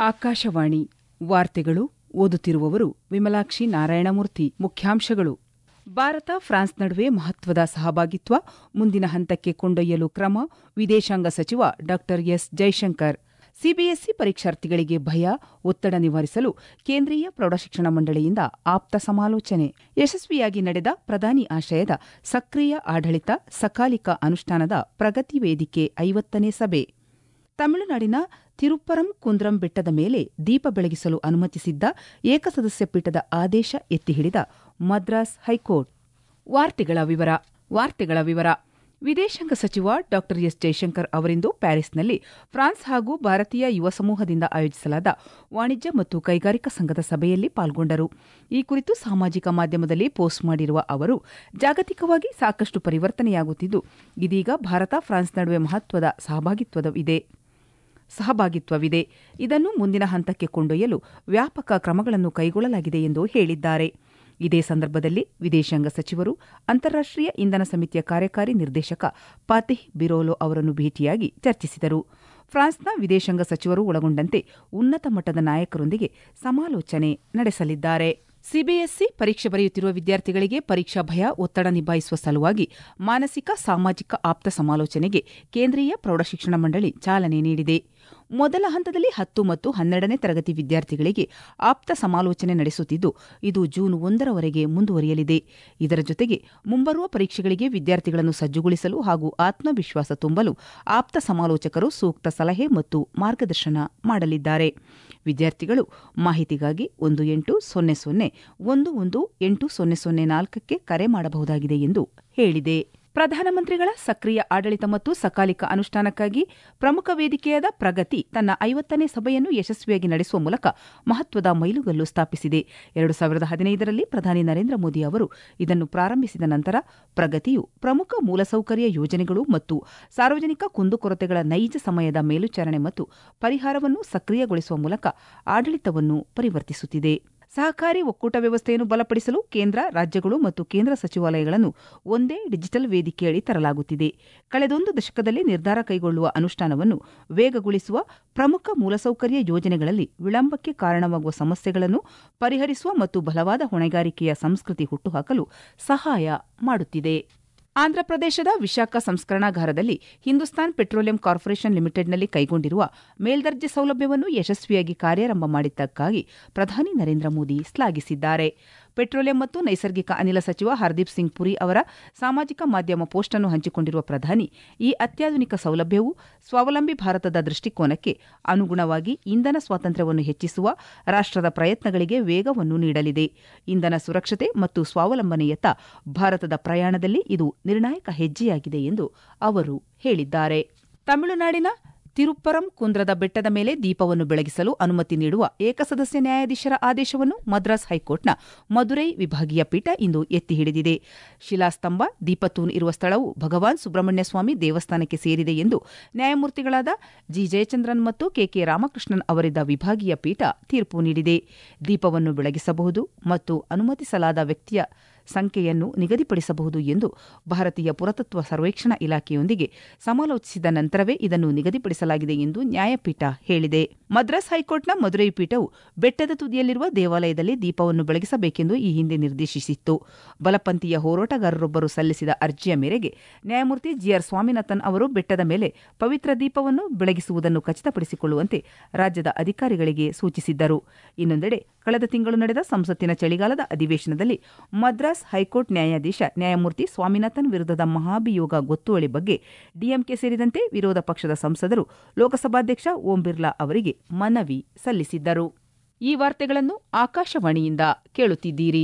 ಆಕಾಶವಾಣಿ ವಾರ್ತೆಗಳು ಓದುತ್ತಿರುವವರು ವಿಮಲಾಕ್ಷಿ ನಾರಾಯಣಮೂರ್ತಿ ಮುಖ್ಯಾಂಶಗಳು ಭಾರತ ಫ್ರಾನ್ಸ್ ನಡುವೆ ಮಹತ್ವದ ಸಹಭಾಗಿತ್ವ ಮುಂದಿನ ಹಂತಕ್ಕೆ ಕೊಂಡೊಯ್ಯಲು ಕ್ರಮ ವಿದೇಶಾಂಗ ಸಚಿವ ಡಾ ಎಸ್ ಜೈಶಂಕರ್ ಸಿಬಿಎಸ್ಇ ಪರೀಕ್ಷಾರ್ಥಿಗಳಿಗೆ ಭಯ ಒತ್ತಡ ನಿವಾರಿಸಲು ಕೇಂದ್ರೀಯ ಪ್ರೌಢಶಿಕ್ಷಣ ಮಂಡಳಿಯಿಂದ ಆಪ್ತ ಸಮಾಲೋಚನೆ ಯಶಸ್ವಿಯಾಗಿ ನಡೆದ ಪ್ರಧಾನಿ ಆಶಯದ ಸಕ್ರಿಯ ಆಡಳಿತ ಸಕಾಲಿಕ ಅನುಷ್ಠಾನದ ಪ್ರಗತಿ ವೇದಿಕೆ ಐವತ್ತನೇ ಸಭೆ ತಮಿಳುನಾಡಿನ ತಿರುಪ್ಪರಂ ಕುಂದ್ರಂ ಬೆಟ್ಟದ ಮೇಲೆ ದೀಪ ಬೆಳಗಿಸಲು ಅನುಮತಿಸಿದ್ದ ಏಕಸದಸ್ಯ ಪೀಠದ ಆದೇಶ ಎತ್ತಿಹಿಡಿದ ಮದ್ರಾಸ್ ಹೈಕೋರ್ಟ್ ವಾರ್ತೆಗಳ ವಿವರ ವಾರ್ತೆಗಳ ವಿವರ ವಿದೇಶಾಂಗ ಸಚಿವ ಡಾ ಎಸ್ ಜೈಶಂಕರ್ ಅವರಿಂದು ಪ್ಯಾರಿಸ್ನಲ್ಲಿ ಫ್ರಾನ್ಸ್ ಹಾಗೂ ಭಾರತೀಯ ಯುವ ಸಮೂಹದಿಂದ ಆಯೋಜಿಸಲಾದ ವಾಣಿಜ್ಯ ಮತ್ತು ಕೈಗಾರಿಕಾ ಸಂಘದ ಸಭೆಯಲ್ಲಿ ಪಾಲ್ಗೊಂಡರು ಈ ಕುರಿತು ಸಾಮಾಜಿಕ ಮಾಧ್ಯಮದಲ್ಲಿ ಪೋಸ್ಟ್ ಮಾಡಿರುವ ಅವರು ಜಾಗತಿಕವಾಗಿ ಸಾಕಷ್ಟು ಪರಿವರ್ತನೆಯಾಗುತ್ತಿದ್ದು ಇದೀಗ ಭಾರತ ಫ್ರಾನ್ಸ್ ನಡುವೆ ಮಹತ್ವದ ಸಹಭಾಗಿತ್ವವಿದೆ ಸಹಭಾಗಿತ್ವವಿದೆ ಇದನ್ನು ಮುಂದಿನ ಹಂತಕ್ಕೆ ಕೊಂಡೊಯ್ಯಲು ವ್ಯಾಪಕ ಕ್ರಮಗಳನ್ನು ಕೈಗೊಳ್ಳಲಾಗಿದೆ ಎಂದು ಹೇಳಿದ್ದಾರೆ ಇದೇ ಸಂದರ್ಭದಲ್ಲಿ ವಿದೇಶಾಂಗ ಸಚಿವರು ಅಂತಾರಾಷ್ಟೀಯ ಇಂಧನ ಸಮಿತಿಯ ಕಾರ್ಯಕಾರಿ ನಿರ್ದೇಶಕ ಪಾತಿಹ್ ಬಿರೋಲೋ ಅವರನ್ನು ಭೇಟಿಯಾಗಿ ಚರ್ಚಿಸಿದರು ಫ್ರಾನ್ಸ್ನ ವಿದೇಶಾಂಗ ಸಚಿವರು ಒಳಗೊಂಡಂತೆ ಉನ್ನತ ಮಟ್ಟದ ನಾಯಕರೊಂದಿಗೆ ಸಮಾಲೋಚನೆ ನಡೆಸಲಿದ್ದಾರೆ ಸಿಬಿಎಸ್ಇ ಪರೀಕ್ಷೆ ಬರೆಯುತ್ತಿರುವ ವಿದ್ಯಾರ್ಥಿಗಳಿಗೆ ಪರೀಕ್ಷಾ ಭಯ ಒತ್ತಡ ನಿಭಾಯಿಸುವ ಸಲುವಾಗಿ ಮಾನಸಿಕ ಸಾಮಾಜಿಕ ಆಪ್ತ ಸಮಾಲೋಚನೆಗೆ ಕೇಂದ್ರೀಯ ಪ್ರೌಢಶಿಕ್ಷಣ ಮಂಡಳಿ ಚಾಲನೆ ನೀಡಿದೆ ಮೊದಲ ಹಂತದಲ್ಲಿ ಹತ್ತು ಮತ್ತು ಹನ್ನೆರಡನೇ ತರಗತಿ ವಿದ್ಯಾರ್ಥಿಗಳಿಗೆ ಆಪ್ತ ಸಮಾಲೋಚನೆ ನಡೆಸುತ್ತಿದ್ದು ಇದು ಜೂನ್ ಒಂದರವರೆಗೆ ಮುಂದುವರಿಯಲಿದೆ ಇದರ ಜೊತೆಗೆ ಮುಂಬರುವ ಪರೀಕ್ಷೆಗಳಿಗೆ ವಿದ್ಯಾರ್ಥಿಗಳನ್ನು ಸಜ್ಜುಗೊಳಿಸಲು ಹಾಗೂ ಆತ್ಮವಿಶ್ವಾಸ ತುಂಬಲು ಆಪ್ತ ಸಮಾಲೋಚಕರು ಸೂಕ್ತ ಸಲಹೆ ಮತ್ತು ಮಾರ್ಗದರ್ಶನ ಮಾಡಲಿದ್ದಾರೆ ವಿದ್ಯಾರ್ಥಿಗಳು ಮಾಹಿತಿಗಾಗಿ ಒಂದು ಎಂಟು ಸೊನ್ನೆ ಸೊನ್ನೆ ಒಂದು ಒಂದು ಎಂಟು ಸೊನ್ನೆ ಸೊನ್ನೆ ನಾಲ್ಕಕ್ಕೆ ಕರೆ ಮಾಡಬಹುದಾಗಿದೆ ಎಂದು ಹೇಳಿದೆ ಪ್ರಧಾನಮಂತ್ರಿಗಳ ಸಕ್ರಿಯ ಆಡಳಿತ ಮತ್ತು ಸಕಾಲಿಕ ಅನುಷ್ಠಾನಕ್ಕಾಗಿ ಪ್ರಮುಖ ವೇದಿಕೆಯಾದ ಪ್ರಗತಿ ತನ್ನ ಐವತ್ತನೇ ಸಭೆಯನ್ನು ಯಶಸ್ವಿಯಾಗಿ ನಡೆಸುವ ಮೂಲಕ ಮಹತ್ವದ ಮೈಲುಗಲ್ಲು ಸ್ಥಾಪಿಸಿದೆ ಎರಡು ಸಾವಿರದ ಹದಿನೈದರಲ್ಲಿ ಪ್ರಧಾನಿ ನರೇಂದ್ರ ಮೋದಿ ಅವರು ಇದನ್ನು ಪ್ರಾರಂಭಿಸಿದ ನಂತರ ಪ್ರಗತಿಯು ಪ್ರಮುಖ ಮೂಲಸೌಕರ್ಯ ಯೋಜನೆಗಳು ಮತ್ತು ಸಾರ್ವಜನಿಕ ಕುಂದುಕೊರತೆಗಳ ನೈಜ ಸಮಯದ ಮೇಲ್ವಿಚಾರಣೆ ಮತ್ತು ಪರಿಹಾರವನ್ನು ಸಕ್ರಿಯಗೊಳಿಸುವ ಮೂಲಕ ಆಡಳಿತವನ್ನು ಪರಿವರ್ತಿಸುತ್ತಿದೆ ಸಹಕಾರಿ ಒಕ್ಕೂಟ ವ್ಯವಸ್ಥೆಯನ್ನು ಬಲಪಡಿಸಲು ಕೇಂದ್ರ ರಾಜ್ಯಗಳು ಮತ್ತು ಕೇಂದ್ರ ಸಚಿವಾಲಯಗಳನ್ನು ಒಂದೇ ಡಿಜಿಟಲ್ ವೇದಿಕೆಯಡಿ ತರಲಾಗುತ್ತಿದೆ ಕಳೆದೊಂದು ದಶಕದಲ್ಲಿ ನಿರ್ಧಾರ ಕೈಗೊಳ್ಳುವ ಅನುಷ್ಠಾನವನ್ನು ವೇಗಗೊಳಿಸುವ ಪ್ರಮುಖ ಮೂಲಸೌಕರ್ಯ ಯೋಜನೆಗಳಲ್ಲಿ ವಿಳಂಬಕ್ಕೆ ಕಾರಣವಾಗುವ ಸಮಸ್ಯೆಗಳನ್ನು ಪರಿಹರಿಸುವ ಮತ್ತು ಬಲವಾದ ಹೊಣೆಗಾರಿಕೆಯ ಸಂಸ್ಕೃತಿ ಹುಟ್ಟುಹಾಕಲು ಸಹಾಯ ಮಾಡುತ್ತಿದೆ ಆಂಧ್ರಪ್ರದೇಶದ ವಿಶಾಖ ಸಂಸ್ಕರಣಾಗಾರದಲ್ಲಿ ಹಿಂದೂಸ್ತಾನ್ ಪೆಟ್ರೋಲಿಯಂ ಕಾರ್ಪೊರೇಷನ್ ಲಿಮಿಟೆಡ್ನಲ್ಲಿ ಕೈಗೊಂಡಿರುವ ಮೇಲ್ದರ್ಜೆ ಸೌಲಭ್ಯವನ್ನು ಯಶಸ್ವಿಯಾಗಿ ಕಾರ್ಯಾರಂಭ ಮಾಡಿದ್ದಕ್ಕಾಗಿ ಪ್ರಧಾನಿ ನರೇಂದ್ರ ಮೋದಿ ಶ್ಲಾಘಿಸಿದ್ದಾರೆ ಪೆಟ್ರೋಲಿಯಂ ಮತ್ತು ನೈಸರ್ಗಿಕ ಅನಿಲ ಸಚಿವ ಹರ್ದೀಪ್ ಸಿಂಗ್ ಪುರಿ ಅವರ ಸಾಮಾಜಿಕ ಮಾಧ್ಯಮ ಪೋಸ್ಟ್ ಅನ್ನು ಹಂಚಿಕೊಂಡಿರುವ ಪ್ರಧಾನಿ ಈ ಅತ್ಯಾಧುನಿಕ ಸೌಲಭ್ಯವು ಸ್ವಾವಲಂಬಿ ಭಾರತದ ದೃಷ್ಟಿಕೋನಕ್ಕೆ ಅನುಗುಣವಾಗಿ ಇಂಧನ ಸ್ವಾತಂತ್ರ್ಯವನ್ನು ಹೆಚ್ಚಿಸುವ ರಾಷ್ಟದ ಪ್ರಯತ್ನಗಳಿಗೆ ವೇಗವನ್ನು ನೀಡಲಿದೆ ಇಂಧನ ಸುರಕ್ಷತೆ ಮತ್ತು ಸ್ವಾವಲಂಬನೆಯತ್ತ ಭಾರತದ ಪ್ರಯಾಣದಲ್ಲಿ ಇದು ನಿರ್ಣಾಯಕ ಹೆಜ್ಜೆಯಾಗಿದೆ ಎಂದು ಅವರು ಹೇಳಿದ್ದಾರೆ ತಮಿಳುನಾಡಿನ ತಿರುಪ್ಪರಂ ಕುಂದ್ರದ ಬೆಟ್ಟದ ಮೇಲೆ ದೀಪವನ್ನು ಬೆಳಗಿಸಲು ಅನುಮತಿ ನೀಡುವ ಏಕಸದಸ್ಯ ನ್ಯಾಯಾಧೀಶರ ಆದೇಶವನ್ನು ಮದ್ರಾಸ್ ಹೈಕೋರ್ಟ್ನ ಮದುರೈ ವಿಭಾಗೀಯ ಪೀಠ ಇಂದು ಎತ್ತಿ ಹಿಡಿದಿದೆ ಶಿಲಾಸ್ತಂಭ ದೀಪತೂನ್ ಇರುವ ಸ್ಥಳವು ಭಗವಾನ್ ಸುಬ್ರಹ್ಮಣ್ಯ ಸ್ವಾಮಿ ದೇವಸ್ಥಾನಕ್ಕೆ ಸೇರಿದೆ ಎಂದು ನ್ಯಾಯಮೂರ್ತಿಗಳಾದ ಜಿ ಜಯಚಂದ್ರನ್ ಮತ್ತು ಕೆಕೆ ರಾಮಕೃಷ್ಣನ್ ಅವರಿದ್ದ ವಿಭಾಗೀಯ ಪೀಠ ತೀರ್ಪು ನೀಡಿದೆ ದೀಪವನ್ನು ಬೆಳಗಿಸಬಹುದು ಮತ್ತು ಅನುಮತಿಸಲಾದ ವ್ಯಕ್ತಿಯ ಸಂಖ್ಯೆಯನ್ನು ನಿಗದಿಪಡಿಸಬಹುದು ಎಂದು ಭಾರತೀಯ ಪುರಾತತ್ವ ಸರ್ವೇಕ್ಷಣಾ ಇಲಾಖೆಯೊಂದಿಗೆ ಸಮಾಲೋಚಿಸಿದ ನಂತರವೇ ಇದನ್ನು ನಿಗದಿಪಡಿಸಲಾಗಿದೆ ಎಂದು ನ್ಯಾಯಪೀಠ ಹೇಳಿದೆ ಮದ್ರಾಸ್ ಹೈಕೋರ್ಟ್ನ ಮದುರೈ ಪೀಠವು ಬೆಟ್ಟದ ತುದಿಯಲ್ಲಿರುವ ದೇವಾಲಯದಲ್ಲಿ ದೀಪವನ್ನು ಬೆಳಗಿಸಬೇಕೆಂದು ಈ ಹಿಂದೆ ನಿರ್ದೇಶಿಸಿತ್ತು ಬಲಪಂಥೀಯ ಹೋರಾಟಗಾರರೊಬ್ಬರು ಸಲ್ಲಿಸಿದ ಅರ್ಜಿಯ ಮೇರೆಗೆ ನ್ಯಾಯಮೂರ್ತಿ ಜಿಆರ್ ಸ್ವಾಮಿನಾಥನ್ ಅವರು ಬೆಟ್ಟದ ಮೇಲೆ ಪವಿತ್ರ ದೀಪವನ್ನು ಬೆಳಗಿಸುವುದನ್ನು ಖಚಿತಪಡಿಸಿಕೊಳ್ಳುವಂತೆ ರಾಜ್ಯದ ಅಧಿಕಾರಿಗಳಿಗೆ ಸೂಚಿಸಿದ್ದರು ಇನ್ನೊಂದೆಡೆ ಕಳೆದ ತಿಂಗಳು ನಡೆದ ಸಂಸತ್ತಿನ ಚಳಿಗಾಲದ ಅಧಿವೇಶನದಲ್ಲಿ ಮದ್ರಾಸ್ ಹೈಕೋರ್ಟ್ ನ್ಯಾಯಾಧೀಶ ನ್ಯಾಯಮೂರ್ತಿ ಸ್ವಾಮಿನಾಥನ್ ವಿರುದ್ಧದ ಮಹಾಭಿಯೋಗ ಗೊತ್ತುವಳಿ ಬಗ್ಗೆ ಡಿಎಂಕೆ ಸೇರಿದಂತೆ ವಿರೋಧ ಪಕ್ಷದ ಸಂಸದರು ಲೋಕಸಭಾಧ್ಯಕ್ಷ ಓಂ ಬಿರ್ಲಾ ಅವರಿಗೆ ಮನವಿ ಸಲ್ಲಿಸಿದ್ದರು ಈ ವಾರ್ತೆಗಳನ್ನು ಆಕಾಶವಾಣಿಯಿಂದ ಕೇಳುತ್ತಿದ್ದೀರಿ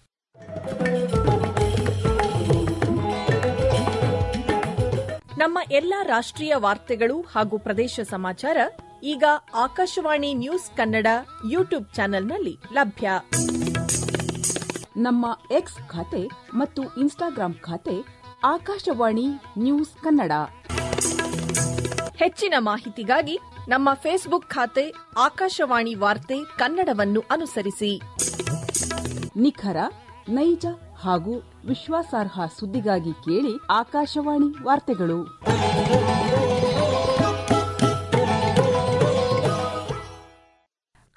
ನಮ್ಮ ಎಲ್ಲಾ ರಾಷ್ಟ್ರೀಯ ವಾರ್ತೆಗಳು ಹಾಗೂ ಪ್ರದೇಶ ಸಮಾಚಾರ ಈಗ ಆಕಾಶವಾಣಿ ನ್ಯೂಸ್ ಕನ್ನಡ ಯೂಟ್ಯೂಬ್ ಚಾನೆಲ್ನಲ್ಲಿ ಲಭ್ಯ ನಮ್ಮ ಎಕ್ಸ್ ಖಾತೆ ಮತ್ತು ಇನ್ಸ್ಟಾಗ್ರಾಂ ಖಾತೆ ಆಕಾಶವಾಣಿ ನ್ಯೂಸ್ ಕನ್ನಡ ಹೆಚ್ಚಿನ ಮಾಹಿತಿಗಾಗಿ ನಮ್ಮ ಫೇಸ್ಬುಕ್ ಖಾತೆ ಆಕಾಶವಾಣಿ ವಾರ್ತೆ ಕನ್ನಡವನ್ನು ಅನುಸರಿಸಿ ನಿಖರ ನೈಜ ಹಾಗೂ ವಿಶ್ವಾಸಾರ್ಹ ಸುದ್ದಿಗಾಗಿ ಕೇಳಿ ಆಕಾಶವಾಣಿ ವಾರ್ತೆಗಳು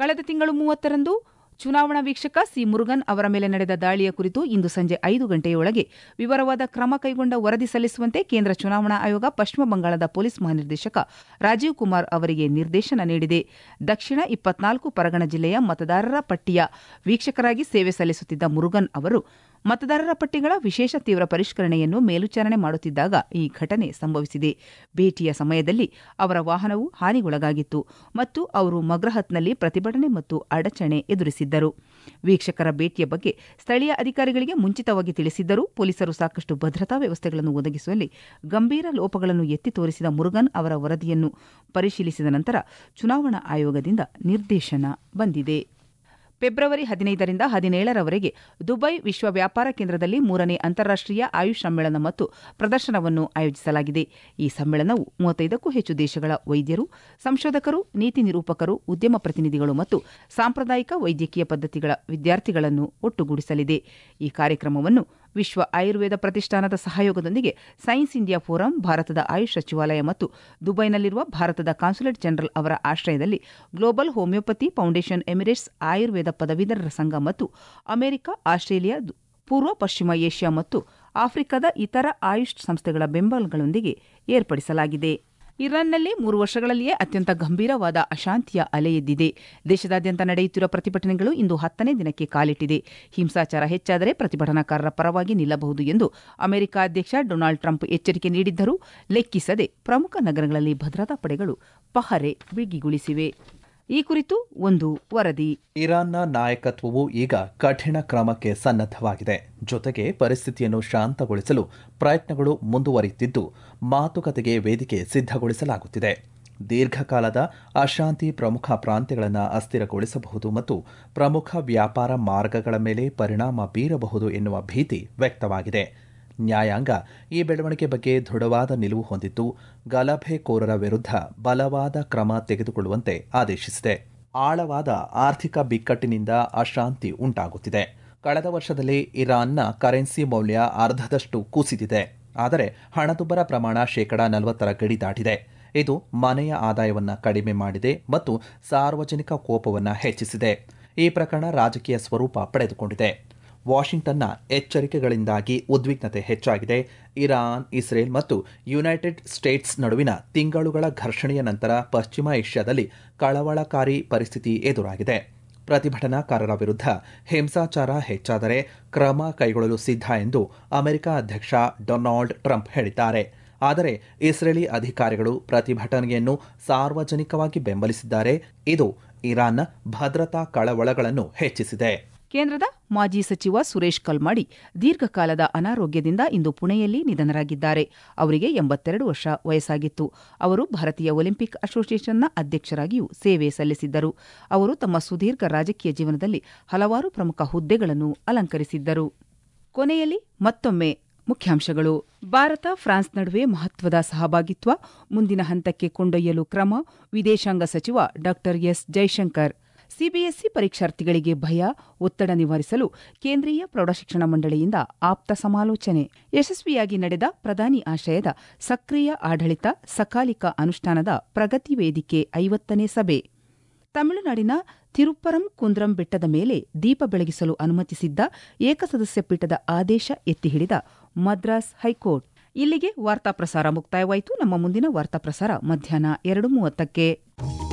ಕಳೆದ ತಿಂಗಳು ಮೂವತ್ತರಂದು ಚುನಾವಣಾ ವೀಕ್ಷಕ ಸಿ ಮುರುಗನ್ ಅವರ ಮೇಲೆ ನಡೆದ ದಾಳಿಯ ಕುರಿತು ಇಂದು ಸಂಜೆ ಐದು ಗಂಟೆಯೊಳಗೆ ವಿವರವಾದ ಕ್ರಮ ಕೈಗೊಂಡ ವರದಿ ಸಲ್ಲಿಸುವಂತೆ ಕೇಂದ್ರ ಚುನಾವಣಾ ಆಯೋಗ ಪಶ್ಚಿಮ ಬಂಗಾಳದ ಪೊಲೀಸ್ ಮಹಾನಿರ್ದೇಶಕ ರಾಜೀವ್ ಕುಮಾರ್ ಅವರಿಗೆ ನಿರ್ದೇಶನ ನೀಡಿದೆ ದಕ್ಷಿಣ ಇಪ್ಪತ್ನಾಲ್ಕು ಪರಗಣ ಜಿಲ್ಲೆಯ ಮತದಾರರ ಪಟ್ಟಿಯ ವೀಕ್ಷಕರಾಗಿ ಸೇವೆ ಸಲ್ಲಿಸುತ್ತಿದ್ದ ಮುರುಗನ್ ಅವರು ಮತದಾರರ ಪಟ್ಟಿಗಳ ವಿಶೇಷ ತೀವ್ರ ಪರಿಷ್ಕರಣೆಯನ್ನು ಮೇಲ್ವಿಚಾರಣೆ ಮಾಡುತ್ತಿದ್ದಾಗ ಈ ಘಟನೆ ಸಂಭವಿಸಿದೆ ಭೇಟಿಯ ಸಮಯದಲ್ಲಿ ಅವರ ವಾಹನವು ಹಾನಿಗೊಳಗಾಗಿತ್ತು ಮತ್ತು ಅವರು ಮಗ್ರಹತ್ನಲ್ಲಿ ಪ್ರತಿಭಟನೆ ಮತ್ತು ಅಡಚಣೆ ಎದುರಿಸಿದ್ದರು ವೀಕ್ಷಕರ ಭೇಟಿಯ ಬಗ್ಗೆ ಸ್ಥಳೀಯ ಅಧಿಕಾರಿಗಳಿಗೆ ಮುಂಚಿತವಾಗಿ ತಿಳಿಸಿದ್ದರೂ ಪೊಲೀಸರು ಸಾಕಷ್ಟು ಭದ್ರತಾ ವ್ಯವಸ್ಥೆಗಳನ್ನು ಒದಗಿಸುವಲ್ಲಿ ಗಂಭೀರ ಲೋಪಗಳನ್ನು ಎತ್ತಿ ತೋರಿಸಿದ ಮುರುಗನ್ ಅವರ ವರದಿಯನ್ನು ಪರಿಶೀಲಿಸಿದ ನಂತರ ಚುನಾವಣಾ ಆಯೋಗದಿಂದ ನಿರ್ದೇಶನ ಬಂದಿದೆ ಫೆಬ್ರವರಿ ಹದಿನೈದರಿಂದ ಹದಿನೇಳರವರೆಗೆ ದುಬೈ ವಿಶ್ವ ವ್ಯಾಪಾರ ಕೇಂದ್ರದಲ್ಲಿ ಮೂರನೇ ಅಂತಾರಾಷ್ಟೀಯ ಆಯುಷ್ ಸಮ್ಮೇಳನ ಮತ್ತು ಪ್ರದರ್ಶನವನ್ನು ಆಯೋಜಿಸಲಾಗಿದೆ ಈ ಸಮ್ಮೇಳನವು ಮೂವತ್ತೈದಕ್ಕೂ ಹೆಚ್ಚು ದೇಶಗಳ ವೈದ್ಯರು ಸಂಶೋಧಕರು ನೀತಿ ನಿರೂಪಕರು ಉದ್ಯಮ ಪ್ರತಿನಿಧಿಗಳು ಮತ್ತು ಸಾಂಪ್ರದಾಯಿಕ ವೈದ್ಯಕೀಯ ಪದ್ಧತಿಗಳ ವಿದ್ಯಾರ್ಥಿಗಳನ್ನು ಒಟ್ಟುಗೂಡಿಸಲಿದೆ ಈ ಕಾರ್ಯಕ್ರಮವನ್ನು ವಿಶ್ವ ಆಯುರ್ವೇದ ಪ್ರತಿಷ್ಠಾನದ ಸಹಯೋಗದೊಂದಿಗೆ ಸೈನ್ಸ್ ಇಂಡಿಯಾ ಫೋರಂ ಭಾರತದ ಆಯುಷ್ ಸಚಿವಾಲಯ ಮತ್ತು ದುಬೈನಲ್ಲಿರುವ ಭಾರತದ ಕಾನ್ಸುಲೇಟ್ ಜನರಲ್ ಅವರ ಆಶ್ರಯದಲ್ಲಿ Global Homeopathy Foundation Emirates Ayurveda ಪದವೀಧರರ ಸಂಘ ಮತ್ತು ಅಮೆರಿಕ ಆಸ್ಟ್ರೇಲಿಯಾ ಪೂರ್ವ ಪಶ್ಚಿಮ ಏಷ್ಯಾ ಮತ್ತು ಆಫ್ರಿಕಾದ ಇತರ ಆಯುಷ್ ಸಂಸ್ಥೆಗಳ ಬೆಂಬಲಗಳೊಂದಿಗೆ ಏರ್ಪಡಿಸಲಾಗಿದೆ ಇರಾನ್ನಲ್ಲಿ ಮೂರು ವರ್ಷಗಳಲ್ಲಿಯೇ ಅತ್ಯಂತ ಗಂಭೀರವಾದ ಅಶಾಂತಿಯ ಅಲೆ ಎದ್ದಿದೆ ದೇಶದಾದ್ಯಂತ ನಡೆಯುತ್ತಿರುವ ಪ್ರತಿಭಟನೆಗಳು ಇಂದು ಹತ್ತನೇ ದಿನಕ್ಕೆ ಕಾಲಿಟ್ಟಿದೆ ಹಿಂಸಾಚಾರ ಹೆಚ್ಚಾದರೆ ಪ್ರತಿಭಟನಾಕಾರರ ಪರವಾಗಿ ನಿಲ್ಲಬಹುದು ಎಂದು ಅಮೆರಿಕ ಅಧ್ಯಕ್ಷ ಡೊನಾಲ್ಡ್ ಟ್ರಂಪ್ ಎಚ್ಚರಿಕೆ ನೀಡಿದ್ದರೂ ಲೆಕ್ಕಿಸದೆ ಪ್ರಮುಖ ನಗರಗಳಲ್ಲಿ ಭದ್ರತಾ ಪಡೆಗಳು ಪಹರೆ ಬಿಗಿಗೊಳಿಸಿವೆ ಈ ಕುರಿತು ಒಂದು ವರದಿ ಇರಾನ್ನ ನಾಯಕತ್ವವು ಈಗ ಕಠಿಣ ಕ್ರಮಕ್ಕೆ ಸನ್ನದ್ದವಾಗಿದೆ ಜೊತೆಗೆ ಪರಿಸ್ಥಿತಿಯನ್ನು ಶಾಂತಗೊಳಿಸಲು ಪ್ರಯತ್ನಗಳು ಮುಂದುವರಿಯುತ್ತಿದ್ದು ಮಾತುಕತೆಗೆ ವೇದಿಕೆ ಸಿದ್ಧಗೊಳಿಸಲಾಗುತ್ತಿದೆ ದೀರ್ಘಕಾಲದ ಅಶಾಂತಿ ಪ್ರಮುಖ ಪ್ರಾಂತ್ಯಗಳನ್ನು ಅಸ್ಥಿರಗೊಳಿಸಬಹುದು ಮತ್ತು ಪ್ರಮುಖ ವ್ಯಾಪಾರ ಮಾರ್ಗಗಳ ಮೇಲೆ ಪರಿಣಾಮ ಬೀರಬಹುದು ಎನ್ನುವ ಭೀತಿ ವ್ಯಕ್ತವಾಗಿದೆ ನ್ಯಾಯಾಂಗ ಈ ಬೆಳವಣಿಗೆ ಬಗ್ಗೆ ದೃಢವಾದ ನಿಲುವು ಹೊಂದಿದ್ದು ಗಲಭೆಕೋರರ ವಿರುದ್ಧ ಬಲವಾದ ಕ್ರಮ ತೆಗೆದುಕೊಳ್ಳುವಂತೆ ಆದೇಶಿಸಿದೆ ಆಳವಾದ ಆರ್ಥಿಕ ಬಿಕ್ಕಟ್ಟಿನಿಂದ ಅಶಾಂತಿ ಉಂಟಾಗುತ್ತಿದೆ ಕಳೆದ ವರ್ಷದಲ್ಲಿ ಇರಾನ್ನ ಕರೆನ್ಸಿ ಮೌಲ್ಯ ಅರ್ಧದಷ್ಟು ಕುಸಿದಿದೆ ಆದರೆ ಹಣದುಬ್ಬರ ಪ್ರಮಾಣ ಶೇಕಡಾ ನಲವತ್ತರ ಗಡಿ ದಾಟಿದೆ ಇದು ಮನೆಯ ಆದಾಯವನ್ನು ಕಡಿಮೆ ಮಾಡಿದೆ ಮತ್ತು ಸಾರ್ವಜನಿಕ ಕೋಪವನ್ನು ಹೆಚ್ಚಿಸಿದೆ ಈ ಪ್ರಕರಣ ರಾಜಕೀಯ ಸ್ವರೂಪ ಪಡೆದುಕೊಂಡಿದೆ ವಾಷಿಂಗ್ಟನ್ನ ಎಚ್ಚರಿಕೆಗಳಿಂದಾಗಿ ಉದ್ವಿಗ್ನತೆ ಹೆಚ್ಚಾಗಿದೆ ಇರಾನ್ ಇಸ್ರೇಲ್ ಮತ್ತು ಯುನೈಟೆಡ್ ಸ್ಟೇಟ್ಸ್ ನಡುವಿನ ತಿಂಗಳುಗಳ ಘರ್ಷಣೆಯ ನಂತರ ಪಶ್ಚಿಮ ಏಷ್ಯಾದಲ್ಲಿ ಕಳವಳಕಾರಿ ಪರಿಸ್ಥಿತಿ ಎದುರಾಗಿದೆ ಪ್ರತಿಭಟನಾಕಾರರ ವಿರುದ್ಧ ಹಿಂಸಾಚಾರ ಹೆಚ್ಚಾದರೆ ಕ್ರಮ ಕೈಗೊಳ್ಳಲು ಸಿದ್ಧ ಎಂದು ಅಮೆರಿಕ ಅಧ್ಯಕ್ಷ ಡೊನಾಲ್ಡ್ ಟ್ರಂಪ್ ಹೇಳಿದ್ದಾರೆ ಆದರೆ ಇಸ್ರೇಲಿ ಅಧಿಕಾರಿಗಳು ಪ್ರತಿಭಟನೆಯನ್ನು ಸಾರ್ವಜನಿಕವಾಗಿ ಬೆಂಬಲಿಸಿದ್ದಾರೆ ಇದು ಇರಾನ್ನ ಭದ್ರತಾ ಕಳವಳಗಳನ್ನು ಹೆಚ್ಚಿಸಿದೆ ಕೇಂದ್ರದ ಮಾಜಿ ಸಚಿವ ಸುರೇಶ್ ಕಲ್ಮಾಡಿ ದೀರ್ಘಕಾಲದ ಅನಾರೋಗ್ಯದಿಂದ ಇಂದು ಪುಣೆಯಲ್ಲಿ ನಿಧನರಾಗಿದ್ದಾರೆ ಅವರಿಗೆ ಎಂಬತ್ತೆರಡು ವರ್ಷ ವಯಸ್ಸಾಗಿತ್ತು ಅವರು ಭಾರತೀಯ ಒಲಿಂಪಿಕ್ ಅಸೋಸಿಯೇಷನ್ನ ಅಧ್ಯಕ್ಷರಾಗಿಯೂ ಸೇವೆ ಸಲ್ಲಿಸಿದ್ದರು ಅವರು ತಮ್ಮ ಸುದೀರ್ಘ ರಾಜಕೀಯ ಜೀವನದಲ್ಲಿ ಹಲವಾರು ಪ್ರಮುಖ ಹುದ್ದೆಗಳನ್ನು ಅಲಂಕರಿಸಿದ್ದರು ಕೊನೆಯಲ್ಲಿ ಮತ್ತೊಮ್ಮೆ ಮುಖ್ಯಾಂಶಗಳು ಭಾರತ ಫ್ರಾನ್ಸ್ ನಡುವೆ ಮಹತ್ವದ ಸಹಭಾಗಿತ್ವ ಮುಂದಿನ ಹಂತಕ್ಕೆ ಕೊಂಡೊಯ್ಯಲು ಕ್ರಮ ವಿದೇಶಾಂಗ ಸಚಿವ ಡಾ ಎಸ್ ಜೈಶಂಕರ್ ಸಿಬಿಎಸ್ಇ ಪರೀಕ್ಷಾರ್ಥಿಗಳಿಗೆ ಭಯ ಒತ್ತಡ ನಿವಾರಿಸಲು ಕೇಂದ್ರೀಯ ಪ್ರೌಢಶಿಕ್ಷಣ ಮಂಡಳಿಯಿಂದ ಆಪ್ತ ಸಮಾಲೋಚನೆ ಯಶಸ್ವಿಯಾಗಿ ನಡೆದ ಪ್ರಧಾನಿ ಆಶಯದ ಸಕ್ರಿಯ ಆಡಳಿತ ಸಕಾಲಿಕ ಅನುಷ್ಠಾನದ ಪ್ರಗತಿ ವೇದಿಕೆ ಐವತ್ತನೇ ಸಭೆ ತಮಿಳುನಾಡಿನ ತಿರುಪ್ಪರಂ ಕುಂದ್ರಂ ಬೆಟ್ಟದ ಮೇಲೆ ದೀಪ ಬೆಳಗಿಸಲು ಅನುಮತಿಸಿದ್ದ ಏಕಸದಸ್ಯ ಪೀಠದ ಆದೇಶ ಎತ್ತಿ ಹಿಡಿದ ಮದ್ರಾಸ್ ಹೈಕೋರ್ಟ್ ಇಲ್ಲಿಗೆ ವಾರ್ತಾ ಪ್ರಸಾರ ಮುಕ್ತಾಯವಾಯಿತು ನಮ್ಮ ಮುಂದಿನ ವಾರ್ತಾ ಪ್ರಸಾರ ಮಧ್ಯಾಹ್ನ ಎರಡು ಮೂವತ್ತಕ್ಕೆ